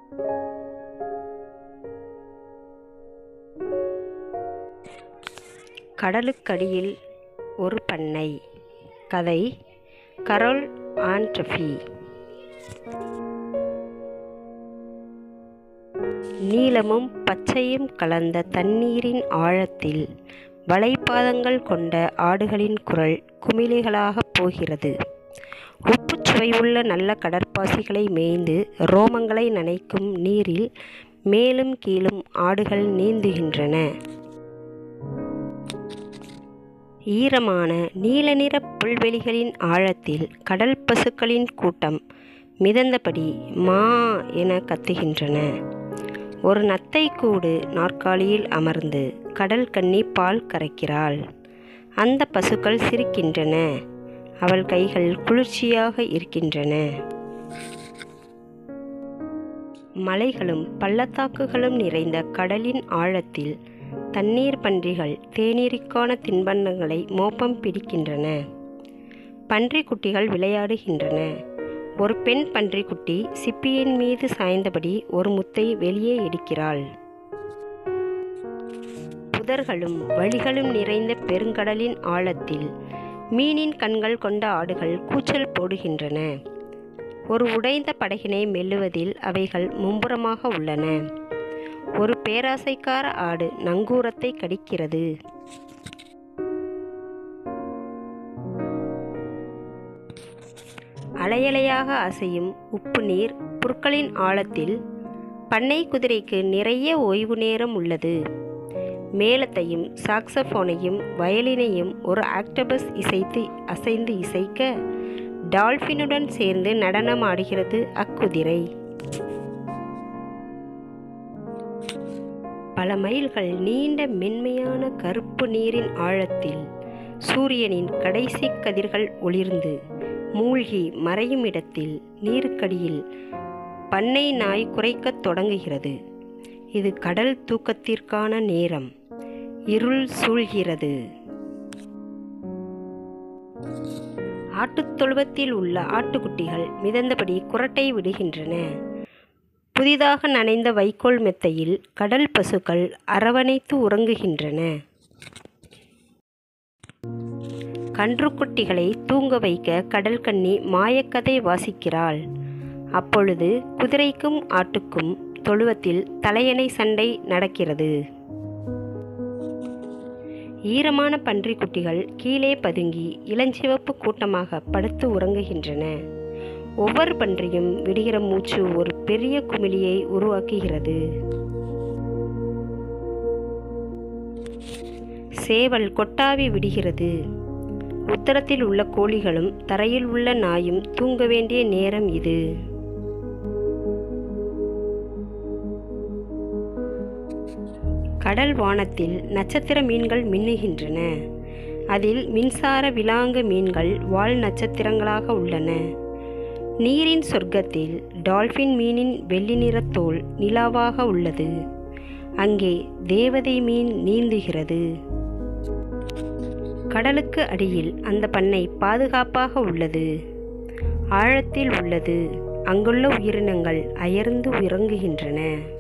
கடலுக்கடியில் ஒரு பண்ணை கதை கரோல் ஆண்ட்ரஃபி நீலமும் பச்சையும் கலந்த தண்ணீரின் ஆழத்தில் வலைப்பாதங்கள் கொண்ட ஆடுகளின் குரல் குமிழிகளாகப் போகிறது உப்புச் சுவையுள்ள நல்ல கடற்பாசிகளை மேய்ந்து ரோமங்களை நனைக்கும் நீரில் மேலும் கீழும் ஆடுகள் நீந்துகின்றன ஈரமான நீல நிற புல்வெளிகளின் ஆழத்தில் கடல் பசுக்களின் கூட்டம் மிதந்தபடி மா என கத்துகின்றன ஒரு நத்தை கூடு நாற்காலியில் அமர்ந்து கடல் கன்னி பால் கறக்கிறாள் அந்த பசுக்கள் சிரிக்கின்றன அவள் கைகள் குளிர்ச்சியாக இருக்கின்றன மலைகளும் பள்ளத்தாக்குகளும் நிறைந்த கடலின் ஆழத்தில் தண்ணீர் பன்றிகள் தேநீருக்கான தின்பண்டங்களை மோப்பம் பிடிக்கின்றன பன்றிக்குட்டிகள் விளையாடுகின்றன ஒரு பெண் பன்றிக்குட்டி சிப்பியின் மீது சாய்ந்தபடி ஒரு முத்தை வெளியே எடுக்கிறாள் புதர்களும் வழிகளும் நிறைந்த பெருங்கடலின் ஆழத்தில் மீனின் கண்கள் கொண்ட ஆடுகள் கூச்சல் போடுகின்றன ஒரு உடைந்த படகினை மெல்லுவதில் அவைகள் மும்புறமாக உள்ளன ஒரு பேராசைக்கார ஆடு நங்கூரத்தை கடிக்கிறது அலையலையாக அசையும் உப்பு நீர் புற்களின் ஆழத்தில் பண்ணை குதிரைக்கு நிறைய ஓய்வு நேரம் உள்ளது மேளத்தையும் சாக்ஸபோனையும் வயலினையும் ஒரு ஆக்டபஸ் இசைத்து அசைந்து இசைக்க டால்ஃபினுடன் சேர்ந்து நடனமாடுகிறது அக்குதிரை பல மைல்கள் நீண்ட மென்மையான கருப்பு நீரின் ஆழத்தில் சூரியனின் கடைசி கதிர்கள் ஒளிர்ந்து மூழ்கி மறையும் இடத்தில் நீருக்கடியில் பண்ணை நாய் குறைக்கத் தொடங்குகிறது இது கடல் தூக்கத்திற்கான நேரம் இருள் சூழ்கிறது ஆட்டுத்தொழுவத்தில் உள்ள ஆட்டுக்குட்டிகள் மிதந்தபடி குரட்டை விடுகின்றன புதிதாக நனைந்த வைக்கோல் மெத்தையில் கடல் பசுக்கள் அரவணைத்து உறங்குகின்றன கன்றுக்குட்டிகளை தூங்க வைக்க கடல் கன்னி மாயக்கதை வாசிக்கிறாள் அப்பொழுது குதிரைக்கும் ஆட்டுக்கும் தொழுவத்தில் தலையணை சண்டை நடக்கிறது ஈரமான பன்றிக்குட்டிகள் கீழே பதுங்கி இளஞ்சிவப்பு கூட்டமாக படுத்து உறங்குகின்றன ஒவ்வொரு பன்றியும் விடுகிற மூச்சு ஒரு பெரிய குமிழியை உருவாக்குகிறது சேவல் கொட்டாவி விடுகிறது உத்தரத்தில் உள்ள கோழிகளும் தரையில் உள்ள நாயும் தூங்க வேண்டிய நேரம் இது கடல் வானத்தில் நட்சத்திர மீன்கள் மின்னுகின்றன அதில் மின்சார விலாங்கு மீன்கள் வால் நட்சத்திரங்களாக உள்ளன நீரின் சொர்க்கத்தில் டால்பின் மீனின் வெள்ளி நிற தோல் நிலாவாக உள்ளது அங்கே தேவதை மீன் நீந்துகிறது கடலுக்கு அடியில் அந்த பண்ணை பாதுகாப்பாக உள்ளது ஆழத்தில் உள்ளது அங்குள்ள உயிரினங்கள் அயர்ந்து உறங்குகின்றன